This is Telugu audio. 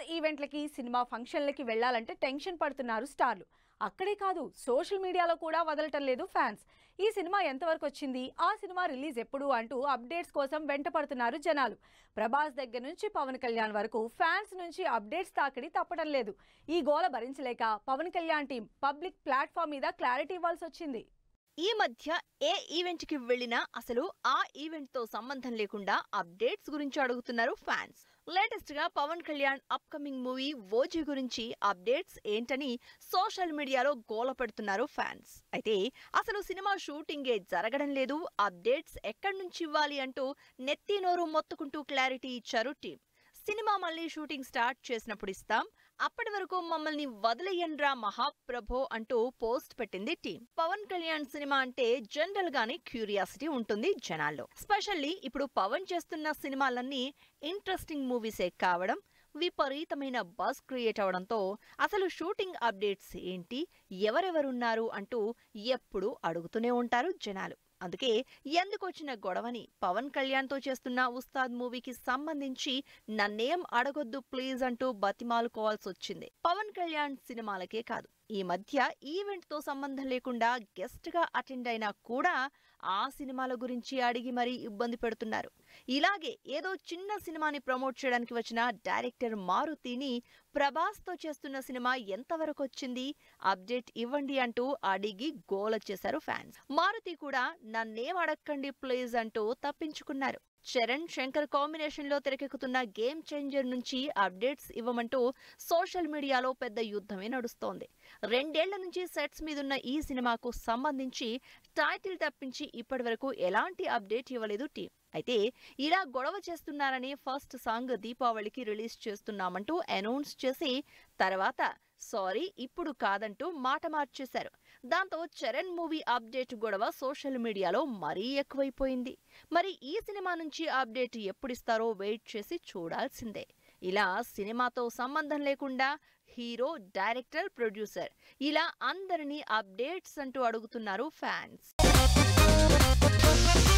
ఈవెంట్లకి సినిమా ఫంక్షన్లకి వెళ్ళాలంటే టెన్షన్ పడుతున్నారు స్టార్లు అక్కడే కాదు సోషల్ మీడియాలో కూడా వదలటం లేదు ఫ్యాన్స్ ఈ సినిమా ఎంతవరకు వచ్చింది ఆ సినిమా రిలీజ్ ఎప్పుడు అంటూ అప్డేట్స్ కోసం వెంట పడుతున్నారు జనాలు ప్రభాస్ దగ్గర నుంచి పవన్ కళ్యాణ్ వరకు ఫ్యాన్స్ నుంచి అప్డేట్స్ తాకిడి తప్పడం లేదు ఈ గోల భరించలేక Pawan Kalyan team public platform మీద క్లారిటీ ఇవ్వాల్సి వచ్చింది ఈ మధ్య ఏ ఈవెంట్ కి వెళ్ళినా అసలు ఆ ఈవెంట్ తో సంబంధం లేకుండా అప్డేట్స్ గురించి అడుగుతున్నారు ఫ్యాన్స్ లేటెస్ట్ గా Pawan Kalyan upcoming movie OG గురించి అప్డేట్స్ ఏంటని సోషల్ మీడియాలో గోల పెడుతున్నారు ఫ్యాన్స్ అయితే అసలు సినిమా షూటింగే జరగడం లేదు అప్డేట్స్ ఎక్కడి నుంచి ఇవ్వాలి అంటూ నెత్తి నోరు మొత్తుకుంటూ క్లారిటీ ఇచ్చారు టీం సినిమా మళ్ళీ షూటింగ్ స్టార్ట్ చేసినప్పుడు ఇస్తాం అప్పటి వరకు మమ్మల్ని వదిలేయండ్రా మహాప్రభో అంటూ పోస్ట్ పెట్టింది టీం పవన్ కళ్యాణ్ సినిమా అంటే జనరల్ గానే క్యూరియాసిటీ ఉంటుంది జనాల్లో స్పెషల్లీ ఇప్పుడు పవన్ చేస్తున్న సినిమాలన్నీ ఇంట్రెస్టింగ్ మూవీసే కావడం విపరీతమైన బస్ క్రియేట్ అవడంతో అసలు షూటింగ్ అప్డేట్స్ ఏంటి ఎవరెవరున్నారు అంటూ ఎప్పుడు అడుగుతూనే ఉంటారు జనాలు అందుకే ఎందుకొచ్చిన గొడవని పవన్ కళ్యాణ్ తో చేస్తున్న ఉస్తాద్ మూవీకి సంబంధించి నన్నేం అడగొద్దు ప్లీజ్ అంటూ బతిమాలుకోవాల్సి వచ్చింది పవన్ కళ్యాణ్ సినిమాలకే కాదు ఈ మధ్య ఈవెంట్ తో సంబంధం లేకుండా గెస్ట్ గా అటెండ్ అయినా కూడా ఆ సినిమాల గురించి అడిగి మరీ ఇబ్బంది పెడుతున్నారు ఇలాగే ఏదో చిన్న సినిమాని ప్రమోట్ చేయడానికి వచ్చిన డైరెక్టర్ మారుతిని ప్రభాస్ తో చేస్తున్న సినిమా ఎంతవరకు వచ్చింది అప్డేట్ ఇవ్వండి అంటూ అడిగి గోల చేశారు ఫ్యాన్స్ మారుతి కూడా నన్నేం అడక్కండి ప్లీజ్ అంటూ తప్పించుకున్నారు చరణ్ శంకర్ కాంబినేషన్ లో తెరకెక్కుతున్న గేమ్ చేంజర్ నుంచి అప్డేట్స్ ఇవ్వమంటూ సోషల్ మీడియాలో పెద్ద యుద్ధమే నడుస్తోంది రెండేళ్ల నుంచి సెట్స్ మీదున్న ఈ సినిమాకు సంబంధించి టైటిల్ తప్పించి ఇప్పటివరకు ఎలాంటి అప్డేట్ ఇవ్వలేదు టీం అయితే ఇలా గొడవ చేస్తున్నారని ఫస్ట్ సాంగ్ దీపావళికి రిలీజ్ చేస్తున్నామంటూ అనౌన్స్ చేసి తర్వాత సారీ ఇప్పుడు కాదంటూ మాట మార్చేశారు దాంతో చరణ్ మూవీ అప్డేట్ గొడవ సోషల్ మీడియాలో మరీ ఎక్కువైపోయింది మరి ఈ సినిమా నుంచి అప్డేట్ ఎప్పుడిస్తారో వెయిట్ చేసి చూడాల్సిందే ఇలా సినిమాతో సంబంధం లేకుండా హీరో డైరెక్టర్ ప్రొడ్యూసర్ ఇలా అందరినీ అప్డేట్స్ అంటూ అడుగుతున్నారు ఫ్యాన్స్